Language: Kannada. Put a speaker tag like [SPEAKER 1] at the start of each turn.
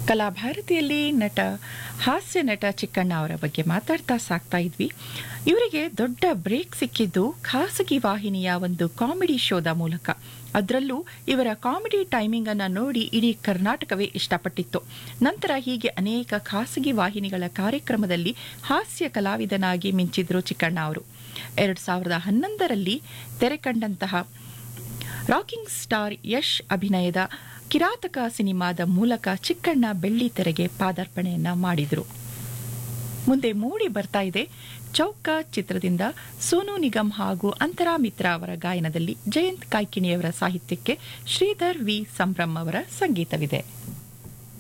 [SPEAKER 1] ಕಲಾಭಾರತಿಯಲ್ಲಿ ನಟ ಹಾಸ್ಯ ನಟ ಚಿಕ್ಕಣ್ಣ ಅವರ ಬಗ್ಗೆ ಮಾತಾಡ್ತಾ ಸಾಕ್ತಾ ಇದ್ವಿ ಇವರಿಗೆ ದೊಡ್ಡ ಬ್ರೇಕ್ ಸಿಕ್ಕಿದ್ದು ಖಾಸಗಿ ವಾಹಿನಿಯ ಒಂದು ಕಾಮಿಡಿ ಶೋದ ಮೂಲಕ ಅದರಲ್ಲೂ ಇವರ ಕಾಮಿಡಿ ಟೈಮಿಂಗ್ ಅನ್ನ ನೋಡಿ ಇಡೀ ಕರ್ನಾಟಕವೇ ಇಷ್ಟಪಟ್ಟಿತ್ತು ನಂತರ ಹೀಗೆ ಅನೇಕ ಖಾಸಗಿ ವಾಹಿನಿಗಳ ಕಾರ್ಯಕ್ರಮದಲ್ಲಿ ಹಾಸ್ಯ ಕಲಾವಿದನಾಗಿ ಮಿಂಚಿದ್ರು ಚಿಕ್ಕಣ್ಣ ಅವರು ಎರಡ್ ಸಾವಿರದ ಹನ್ನೊಂದರಲ್ಲಿ ತೆರೆ ಕಂಡಂತಹ ರಾಕಿಂಗ್ ಸ್ಟಾರ್ ಯಶ್ ಅಭಿನಯದ ಕಿರಾತಕ ಸಿನಿಮಾದ ಮೂಲಕ ಚಿಕ್ಕಣ್ಣ ಬೆಳ್ಳಿ ತೆರೆಗೆ ಪಾದಾರ್ಪಣೆಯನ್ನ ಮಾಡಿದ್ರು ಮುಂದೆ ಮೂಡಿ ಬರ್ತಾ ಇದೆ ಚೌಕ ಚಿತ್ರದಿಂದ ಸೋನು ನಿಗಮ್ ಹಾಗೂ ಅಂತರಾ ಮಿತ್ರ ಅವರ ಗಾಯನದಲ್ಲಿ ಜಯಂತ್ ಕಾಯ್ಕಿಣಿಯವರ ಸಾಹಿತ್ಯಕ್ಕೆ ಶ್ರೀಧರ್ ವಿ ಸಂಭ್ರಮ್ ಅವರ ಸಂಗೀತವಿದೆ